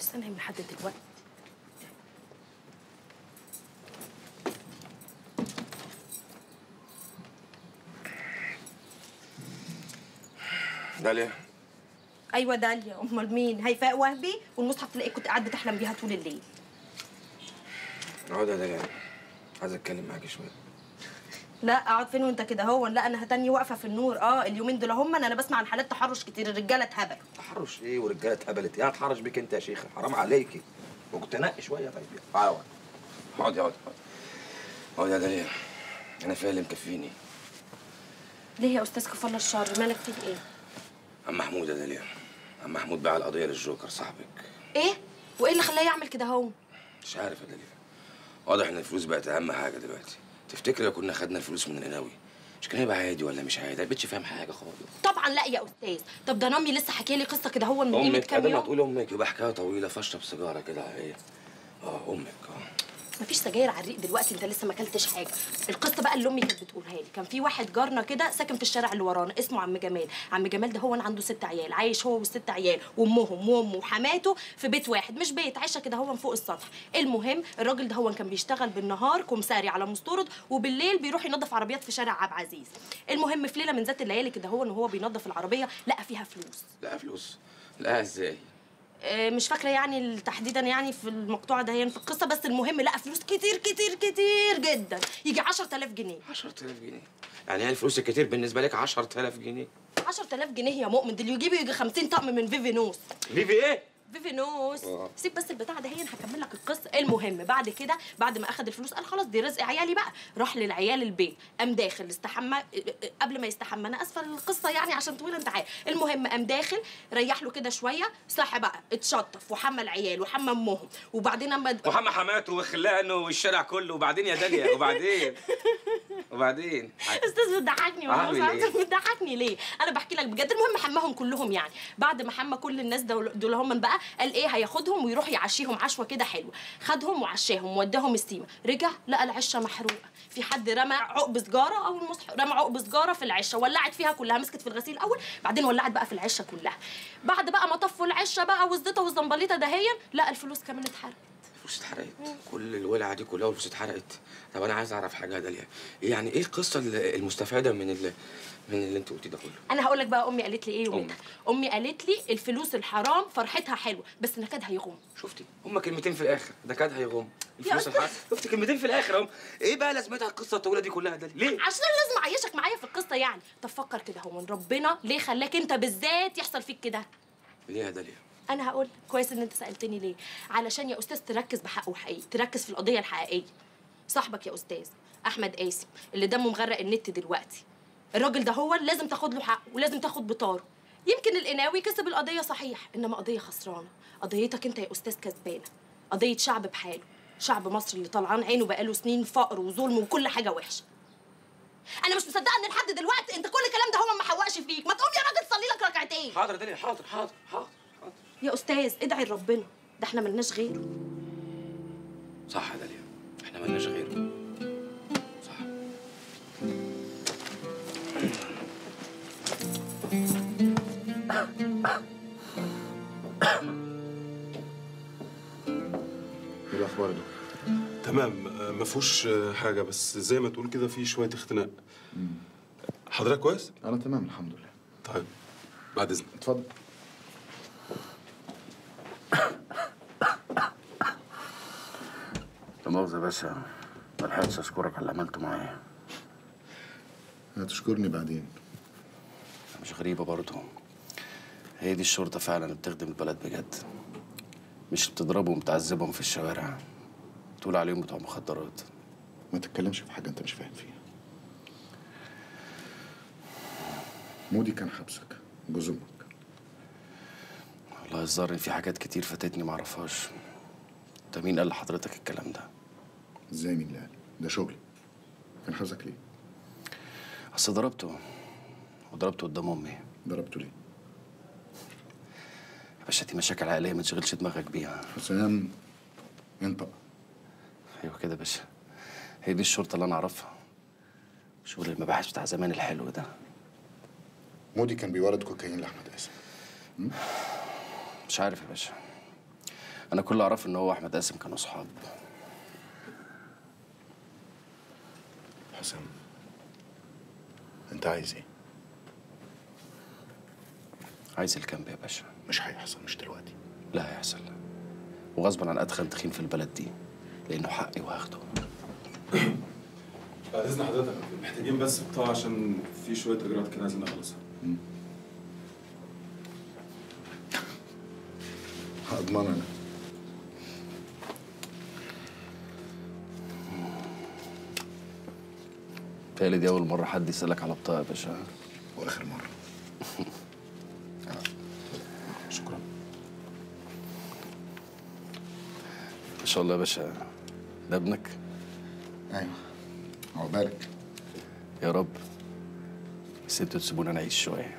لسه نايم لحد دلوقتي داليا ايوه داليا امال مين هيفاء وهبي والمصحف تلاقيك كنت قاعده تحلم بيها طول الليل اقعد يا داليا عايز اتكلم معاكي شويه لا اقعد فين وانت كده هو لا انا هتاني واقفه في النور اه اليومين دول هم انا بسمع عن حالات تحرش كتير الرجاله اتهبلوا تحرش ايه ورجاله اتهبلت ايه هتحرش بيك انت يا شيخه حرام عليكي وكنت نقي شويه طيب تعالى اقعد اقعد اقعد اقعد يا داليا انا فيها اللي مكفيني ليه يا استاذ كفر الشر مالك فيك ايه عم محمود يا داليا عم محمود باع القضيه للجوكر صاحبك ايه وايه اللي خلاه يعمل كده هو مش عارف يا داليا واضح ان الفلوس بقت اهم حاجه دلوقتي تفتكر لو كنا خدنا الفلوس من القناوي مش كان هيبقى عادي ولا مش عادي؟ البنت فاهم حاجه خالص طبعا لا يا استاذ طب ده نامي لسه حكي لي قصه كده هو من قيمه امك كام قبل ما يوم تقول امك يبقى حكايه طويله فاشرب سيجاره كده ايه اه امك اه مفيش سجاير على الريق دلوقتي انت لسه ما اكلتش حاجه القصه بقى اللي امي كانت بتقولها لي كان في واحد جارنا كده ساكن في الشارع اللي ورانا اسمه عم جمال عم جمال ده هو أنا عنده ست عيال عايش هو والست عيال وامهم وامه وحماته في بيت واحد مش بيت عايشه كده هو من فوق السطح المهم الراجل ده هو كان بيشتغل بالنهار كمساري على مستورد وبالليل بيروح ينظف عربيات في شارع عبد العزيز المهم في ليله من ذات الليالي كده هو ان هو بينظف العربيه لقى فيها فلوس لا فلوس لا ازاي آه، مش فاكره يعني تحديدا يعني في المقطوعه ده يعني في القصه بس المهم لقى فلوس كتير كتير كتير جدا يجي 10000 جنيه 10000 جنيه يعني هي الفلوس الكتير بالنسبه لك 10000 جنيه 10000 جنيه يا مؤمن دول يجيبوا يجي 50 طقم من فيفينوس فيفي ايه فيفينوس آه. سيب بس البتاع ده هي أنا هكمل لك القصه المهم بعد كده بعد ما اخد الفلوس قال خلاص دي رزق عيالي بقى راح للعيال البيت قام داخل استحمى قبل ما يستحمى انا اسفه القصه يعني عشان طويله انت عارف المهم قام داخل ريح له كده شويه صح بقى اتشطف وحمى العيال وحمى امهم وبعدين اما وحمى حماته وخلانه والشارع كله وبعدين يا داليا وبعدين وبعدين استاذ بتضحكني أعمل والله إيه؟ صعب بتضحكني ليه انا بحكي لك بجد المهم حماهم كلهم يعني بعد ما حمى كل الناس دول, دول هم بقى قال ايه هياخدهم ويروح يعشيهم عشوه كده حلوه خدهم وعشاهم وداهم السيما رجع لقى العشه محروقه في حد رمى عقب سجاره او المصح رمى عقب سجاره في العشه ولعت فيها كلها مسكت في الغسيل الاول بعدين ولعت بقى في العشه كلها بعد بقى ما طفوا العشه بقى والزيطه والزنبليطه دهيا لقى الفلوس كمان اتحرقت الفلوس اتحرقت كل الولعه دي كلها والفلوس اتحرقت طب انا عايز اعرف حاجه يا داليا يعني ايه القصه ال- المستفاده من ال... من اللي انت قلتيه ده كله انا هقول لك بقى امي قالت لي ايه يوميها أمك. امي قالت لي الفلوس الحرام فرحتها حلوه بس نكدها يغم شفتي هما كلمتين في الاخر ده كاد هيغم الفلوس أستاذ. الحرام شفتي كلمتين في الاخر اهم ايه بقى لازمتها القصه الطويله دي كلها ده ليه عشان لازم اعيشك معايا في القصه يعني طب فكر كده هو من ربنا ليه خلاك انت بالذات يحصل فيك كده ليه يا داليا انا هقول لك كويس ان انت سالتني ليه علشان يا استاذ تركز بحقه وحقيقي تركز في القضيه الحقيقيه صاحبك يا استاذ احمد قاسم اللي دمه مغرق النت دلوقتي الراجل ده هو اللي لازم تاخد له حقه ولازم تاخد بطاره يمكن القناوي كسب القضيه صحيح انما قضيه خسرانه قضيتك انت يا استاذ كسبانه قضيه شعب بحاله شعب مصر اللي طلعان عينه بقاله سنين فقر وظلم وكل حاجه وحشه انا مش مصدقه ان لحد دلوقتي انت كل الكلام ده هو ما حوقش فيك ما تقوم يا راجل تصلي لك ركعتين حاضر يا داليا حاضر حاضر حاضر حاضر يا استاذ ادعي لربنا ده احنا ملناش غيره صح يا داليا احنا مالناش غيره صح ايه الاخبار ده؟ تمام آه، ما فيهوش آه، حاجه بس زي ما تقول كده في شويه اختناق حضرتك كويس انا تمام الحمد لله طيب بعد اذنك اتفضل لا مؤاخذة يا باشا ما لحقتش اشكرك على اللي عملته معايا هتشكرني بعدين مش غريبة برضه هي دي الشرطة فعلا اللي بتخدم البلد بجد مش بتضربهم وبتعذبهم في الشوارع تقول عليهم بتوع مخدرات ما تتكلمش في حاجه انت مش فاهم فيها مودي كان حبسك جوز امك والله الظاهر ان في حاجات كتير فاتتني معرفهاش ده مين قال لحضرتك الكلام ده ازاي مين اللي قال ده شغلي كان حبسك ليه اصل ضربته وضربته قدام امي ضربته ليه يا باشا دي مشاكل عائليه ما تشغلش دماغك بيها حسام انطق ايوه كده يا باشا هي دي الشرطه اللي انا اعرفها شغل المباحث بتاع زمان الحلو ده مودي كان بيورد كوكايين لاحمد قاسم مش عارف يا باشا انا كل اللي اعرفه ان هو واحمد قاسم كانوا اصحاب حسام انت عايز ايه؟ عايز الكامب يا باشا مش هيحصل مش دلوقتي لا هيحصل وغصبا عن ادخن تخين في البلد دي لانه حقي وهاخده بعد اذن حضرتك محتاجين بس بطاقه عشان في شويه اجراءات كده عايزين نخلصها هضمن انا تالي دي اول مره حد يسالك على بطاقه يا باشا واخر مره شكرا ما شاء الله يا باشا ده ابنك ايوه عقبالك يا رب بس انتوا تسيبونا نعيش شويه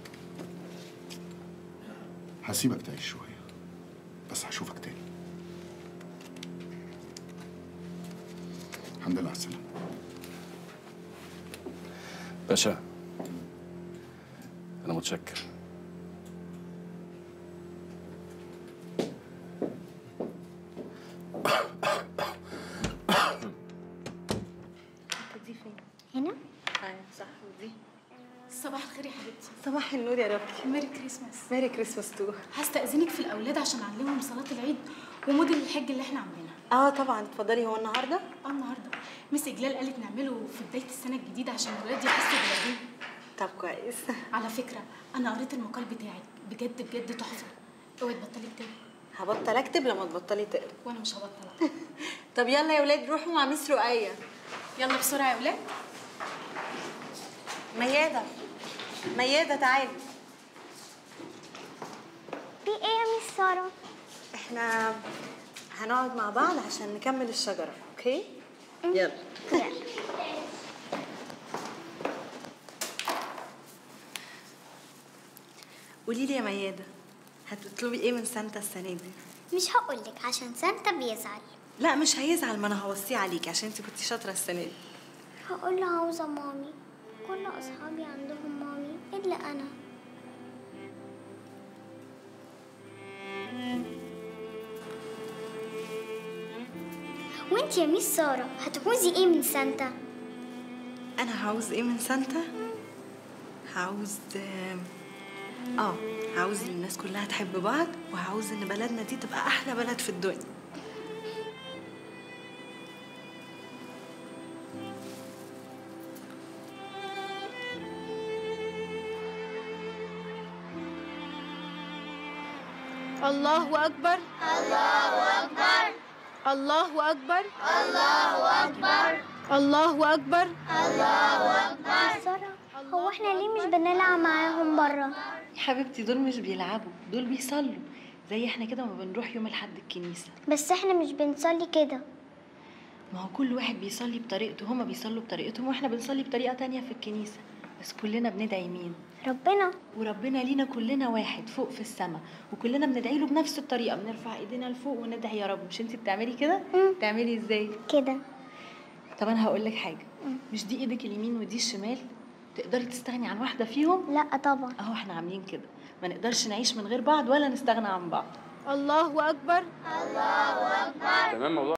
هسيبك تعيش شويه بس هشوفك تاني الحمد لله على السلامه باشا انا متشكر دي فين؟ هنا ايوه صح ودي صباح الخير يا حبيبتي صباح النور يا ربي ميري كريسماس ميري كريسماس تو هستأذنك في الأولاد عشان أعلمهم صلاة العيد وموديل الحج اللي احنا عاملينها اه طبعا اتفضلي هو النهارده اه النهارده مس إجلال قالت نعمله في بداية السنة الجديدة عشان الولاد يحسوا بالعيد طب كويس على فكرة أنا قريت المقال بتاعك بجد بجد تحفة اوعي تبطلي كتاب هبطل اكتب لما تبطلي تقري وأنا مش هبطل طب يلا يا ولاد روحوا مع مس رؤية يلا بسرعة يا ولاد ميادة ميادة تعالي في ايه يا مس ساره احنا هنقعد مع بعض عشان نكمل الشجرة اوكي يلا قولي لي يا ميادة هتطلبي ايه من سانتا السنة دي؟ مش هقولك عشان سانتا بيزعل لا مش هيزعل ما انا هوصيه عليكي عشان انت كنتي شاطرة السنة دي هقول له عاوزه مامي كل اصحابي عندهم مامي الا انا وانت يا ميس ساره هتعوزي ايه من سانتا انا هعوز ايه من سانتا هعوز اه هعوز ان الناس كلها تحب بعض وهعوز ان بلدنا دي تبقى احلى بلد في الدنيا الله أكبر الله أكبر الله أكبر الله أكبر الله أكبر ميس ساره هو احنا ليه مش بنلعب معاهم بره يا حبيبتي دول مش بيلعبوا دول بيصلوا زي احنا كده ما بنروح يوم الحد الكنيسة بس احنا مش بنصلي كده ما هو كل واحد بيصلي بطريقته هما بيصلوا بطريقتهم واحنا بنصلي بطريقة تانية في الكنيسة بس كلنا بندعي مين ربنا وربنا لينا كلنا واحد فوق في السماء وكلنا بندعي له بنفس الطريقة بنرفع ايدينا لفوق وندعي يا رب مش انت بتعملي كده مم. بتعملي ازاي كده طب انا هقول لك حاجة مش دي ايدك اليمين ودي الشمال تقدري تستغني عن واحدة فيهم لا طبعا اهو احنا عاملين كده ما نقدرش نعيش من غير بعض ولا نستغنى عن بعض الله أكبر تمام موضوع